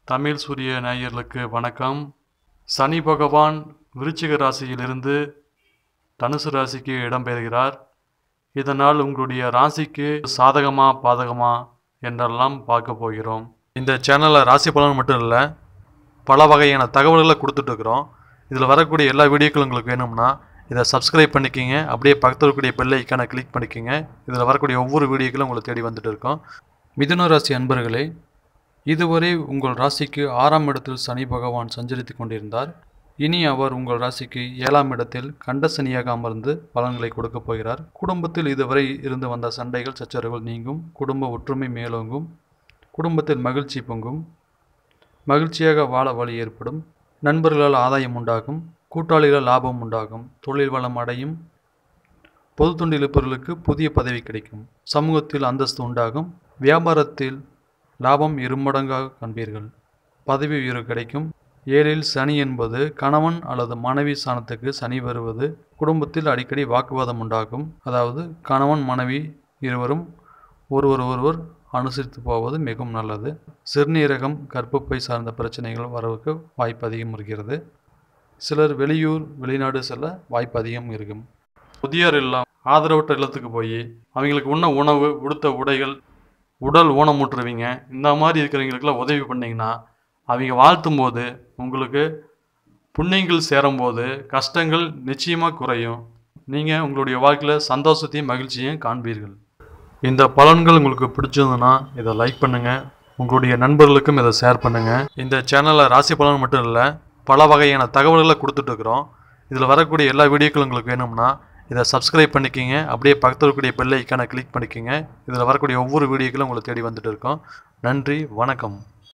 தமிழ் சூரிய நேயர்களுக்கு வணக்கம் சனி பகவான் விருச்சிக ராசியிலிருந்து தனுசு ராசிக்கு இடம்பெறுகிறார் இதனால் உங்களுடைய ராசிக்கு சாதகமா பாதகமா என்றெல்லாம் பார்க்க போகிறோம் இந்த சேனலில் ராசி பலன் மட்டும் இல்லை பல வகையான தகவல்களை கொடுத்துட்ருக்குறோம் இதில் வரக்கூடிய எல்லா வீடியோக்களும் உங்களுக்கு வேணும்னா இதை சப்ஸ்கிரைப் பண்ணிக்கிங்க அப்படியே பக்கத்தில் இருக்கக்கூடிய பெல் ஐக்கானை கிளிக் பண்ணிக்கிங்க இதில் வரக்கூடிய ஒவ்வொரு வீடியோக்களும் உங்களை தேடி வந்துட்டு இருக்கோம் மிதுன ராசி அன்பர்களே இதுவரை உங்கள் ராசிக்கு ஆறாம் இடத்தில் சனி பகவான் சஞ்சரித்து கொண்டிருந்தார் இனி அவர் உங்கள் ராசிக்கு ஏழாம் இடத்தில் கண்ட சனியாக அமர்ந்து பலன்களை கொடுக்கப் போகிறார் குடும்பத்தில் இதுவரை இருந்து வந்த சண்டைகள் சச்சரவுகள் நீங்கும் குடும்ப ஒற்றுமை மேலோங்கும் குடும்பத்தில் மகிழ்ச்சி பொங்கும் மகிழ்ச்சியாக வாழ வழி ஏற்படும் நண்பர்களால் ஆதாயம் உண்டாகும் கூட்டாளிகளால் லாபம் உண்டாகும் தொழில் வளம் அடையும் பொது தொண்டில் இருப்பவர்களுக்கு புதிய பதவி கிடைக்கும் சமூகத்தில் அந்தஸ்து உண்டாகும் வியாபாரத்தில் லாபம் இருமடங்காக காண்பீர்கள் பதவி உயர்வு கிடைக்கும் ஏழில் சனி என்பது கணவன் அல்லது மனைவி ஸ்தானத்துக்கு சனி வருவது குடும்பத்தில் அடிக்கடி வாக்குவாதம் உண்டாகும் அதாவது கணவன் மனைவி இருவரும் ஒருவர் ஒருவர் அனுசரித்து போவது மிகவும் நல்லது சிறுநீரகம் கர்ப்பப்பை சார்ந்த பிரச்சனைகள் வரவுக்கு வாய்ப்பு அதிகம் இருக்கிறது சிலர் வெளியூர் வெளிநாடு செல்ல வாய்ப்பு அதிகம் இருக்கும் முதியோர் இல்லம் ஆதரவற்ற இல்லத்துக்கு போய் அவங்களுக்கு உண்ண உணவு உடுத்த உடைகள் உடல் ஊனமுற்றுவீங்க இந்த மாதிரி இருக்கிறவங்களுக்கெல்லாம் உதவி பண்ணீங்கன்னா அவங்க வாழ்த்தும் போது உங்களுக்கு புண்ணியங்கள் சேரும்போது கஷ்டங்கள் நிச்சயமாக குறையும் நீங்கள் உங்களுடைய வாழ்க்கையில் சந்தோஷத்தையும் மகிழ்ச்சியையும் காண்பீர்கள் இந்த பலன்கள் உங்களுக்கு பிடிச்சிருந்ததுன்னா இதை லைக் பண்ணுங்கள் உங்களுடைய நண்பர்களுக்கும் இதை ஷேர் பண்ணுங்கள் இந்த சேனலில் ராசி பலன் மட்டும் இல்லை பல வகையான தகவல்களை கொடுத்துட்ருக்குறோம் இதில் வரக்கூடிய எல்லா வீடியோக்களும் உங்களுக்கு வேணும்னா இதை சப்ஸ்கிரைப் பண்ணிக்கிங்க அப்படியே பக்கத்தில் இருக்கக்கூடிய பெல் ஐக்கானை கிளிக் பண்ணிக்கிங்க இதில் வரக்கூடிய ஒவ்வொரு வீடியோக்களும் உங்களை தேடி வந்துட்டு இருக்கோம் நன்றி வணக்கம்